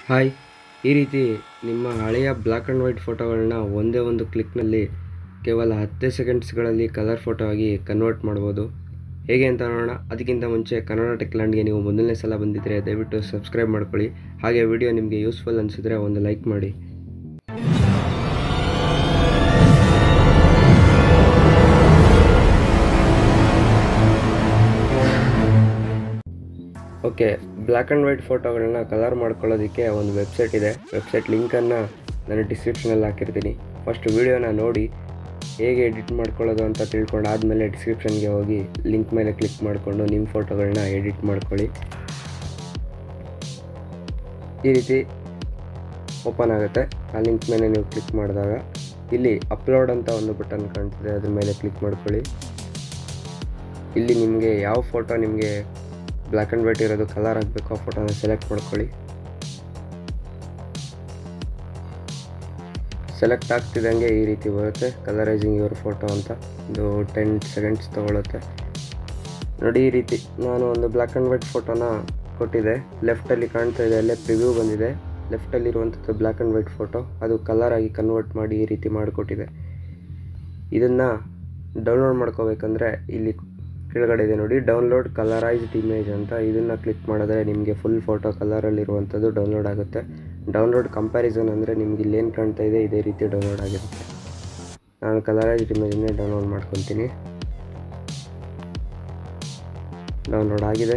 hi ಈ ರೀತಿ ನಿಮ್ಮ ಹಳೆಯ ಬ್ಲ್ಯಾಕ್ ಆ್ಯಂಡ್ ವೈಟ್ ಫೋಟೋಗಳನ್ನ ಒಂದೇ ಒಂದು ಕ್ಲಿಕ್ನಲ್ಲಿ ಕೇವಲ ಹತ್ತೇ ಸೆಕೆಂಡ್ಸ್ಗಳಲ್ಲಿ ಕಲರ್ ಫೋಟೋ ಆಗಿ ಕನ್ವರ್ಟ್ ಮಾಡ್ಬೋದು ಹೇಗೆ ಅಂತ ನೋಡೋಣ ಅದಕ್ಕಿಂತ ಮುಂಚೆ ಕನ್ನಡ ಟೆಕ್ಲ್ಯಾಂಡ್ಗೆ ನೀವು ಮೊದಲನೇ ಸಲ ಬಂದಿದ್ದರೆ ದಯವಿಟ್ಟು ಸಬ್ಸ್ಕ್ರೈಬ್ ಮಾಡ್ಕೊಳ್ಳಿ ಹಾಗೆ ವಿಡಿಯೋ ನಿಮಗೆ ಯೂಸ್ಫುಲ್ ಅನಿಸಿದ್ರೆ ಒಂದು ಲೈಕ್ ಮಾಡಿ ಓಕೆ ಬ್ಲ್ಯಾಕ್ ಆ್ಯಂಡ್ ವೈಟ್ ಫೋಟೋಗಳನ್ನ ಕಲರ್ ಮಾಡ್ಕೊಳ್ಳೋದಕ್ಕೆ ಒಂದು ವೆಬ್ಸೈಟ್ ಇದೆ ವೆಬ್ಸೈಟ್ ಲಿಂಕನ್ನು ನಾನು ಡಿಸ್ಕ್ರಿಪ್ಷನಲ್ಲಿ ಹಾಕಿರ್ತೀನಿ ಫಸ್ಟ್ ವೀಡಿಯೋನ ನೋಡಿ ಹೇಗೆ ಎಡಿಟ್ ಮಾಡ್ಕೊಳ್ಳೋದು ಅಂತ ತಿಳ್ಕೊಂಡು ಆದಮೇಲೆ ಡಿಸ್ಕ್ರಿಪ್ಷನ್ಗೆ ಹೋಗಿ ಲಿಂಕ್ ಮೇಲೆ ಕ್ಲಿಕ್ ಮಾಡಿಕೊಂಡು ನಿಮ್ಮ ಫೋಟೋಗಳನ್ನ ಎಡಿಟ್ ಮಾಡ್ಕೊಳ್ಳಿ ಈ ರೀತಿ ಓಪನ್ ಆಗುತ್ತೆ ಆ ಲಿಂಕ್ ಮೇಲೆ ನೀವು ಕ್ಲಿಕ್ ಮಾಡಿದಾಗ ಇಲ್ಲಿ ಅಪ್ಲೋಡ್ ಅಂತ ಒಂದು ಬಟನ್ ಕಾಣ್ತಿದೆ ಅದ್ರ ಮೇಲೆ ಕ್ಲಿಕ್ ಮಾಡ್ಕೊಳ್ಳಿ ಇಲ್ಲಿ ನಿಮಗೆ ಯಾವ ಫೋಟೋ ನಿಮಗೆ ಬ್ಲ್ಯಾಕ್ ಆ್ಯಂಡ್ ವೈಟ್ ಇರೋದು ಕಲರ್ ಆಗಬೇಕು ಆ ಫೋಟೋನ ಸೆಲೆಕ್ಟ್ ಮಾಡ್ಕೊಳ್ಳಿ ಸೆಲೆಕ್ಟ್ ಆಗ್ತಿದ್ದಂಗೆ ಈ ರೀತಿ ಬರುತ್ತೆ ಕಲರೈಸಿಂಗ್ ಯುವರ್ ಫೋಟೋ ಅಂತ ಇದು ಟೆನ್ ಸೆಕೆಂಡ್ಸ್ ತೊಗೊಳುತ್ತೆ ನೋಡಿ ಈ ರೀತಿ ನಾನು ಒಂದು ಬ್ಲ್ಯಾಕ್ ಆ್ಯಂಡ್ ವೈಟ್ ಫೋಟೋನ ಕೊಟ್ಟಿದ್ದೆ ಲೆಫ್ಟಲ್ಲಿ ಕಾಣ್ತಾ ಇದೆ ಅಲ್ಲೇ ಪ್ರಿವ್ಯೂ ಬಂದಿದೆ ಲೆಫ್ಟಲ್ಲಿರುವಂಥದ್ದು ಬ್ಲ್ಯಾಕ್ ಆ್ಯಂಡ್ ವೈಟ್ ಫೋಟೋ ಅದು ಕಲರ್ ಆಗಿ ಕನ್ವರ್ಟ್ ಮಾಡಿ ಈ ರೀತಿ ಮಾಡಿಕೊಟ್ಟಿದೆ ಇದನ್ನು ಡೌನ್ಲೋಡ್ ಮಾಡ್ಕೋಬೇಕಂದ್ರೆ ಇಲ್ಲಿ ಕೆಳಗಡೆ ಇದೆ ನೋಡಿ ಡೌನ್ಲೋಡ್ ಕಲರೈಸ್ಡ್ ಇಮೇಜ್ ಅಂತ ಇದನ್ನು ಕ್ಲಿಕ್ ಮಾಡಿದ್ರೆ ನಿಮಗೆ ಫುಲ್ ಫೋಟೋ ಕಲರಲ್ಲಿರುವಂಥದ್ದು ಡೌನ್ಲೋಡ್ ಆಗುತ್ತೆ ಡೌನ್ಲೋಡ್ ಕಂಪ್ಯಾರಿಸನ್ ಅಂದರೆ ನಿಮ್ಗೆ ಇಲ್ಲೇನು ಕಾಣ್ತಾ ಇದೆ ಇದೇ ರೀತಿ ಡೌನ್ಲೋಡ್ ಆಗಿರುತ್ತೆ ನಾನು ಕಲರೈಸ್ಡ್ ಇಮೇಜನ್ನೇ ಡೌನ್ಲೋಡ್ ಮಾಡ್ಕೊತೀನಿ ಡೌನ್ಲೋಡ್ ಆಗಿದೆ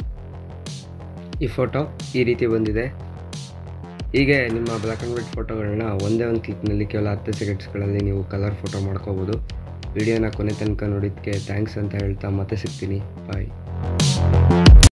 ಈ ಫೋಟೋ ಈ ರೀತಿ ಬಂದಿದೆ ಹೀಗೆ ನಿಮ್ಮ ಬ್ಲ್ಯಾಕ್ ಆ್ಯಂಡ್ ವೈಟ್ ಫೋಟೋಗಳನ್ನ ಒಂದೇ ಒಂದು ಕ್ಲಿಕ್ನಲ್ಲಿ ಕೇವಲ ಹತ್ತು ಸೆಕೆಂಡ್ಸ್ಗಳಲ್ಲಿ ನೀವು ಕಲರ್ ಫೋಟೋ ಮಾಡ್ಕೋಬೋದು ವಿಡಿಯೋನ ಕೊನೆ ತನಕ ನೋಡಿದ್ದಕ್ಕೆ ಥ್ಯಾಂಕ್ಸ್ ಅಂತ ಹೇಳ್ತಾ ಮತ್ತೆ ಸಿಗ್ತೀನಿ ಬಾಯ್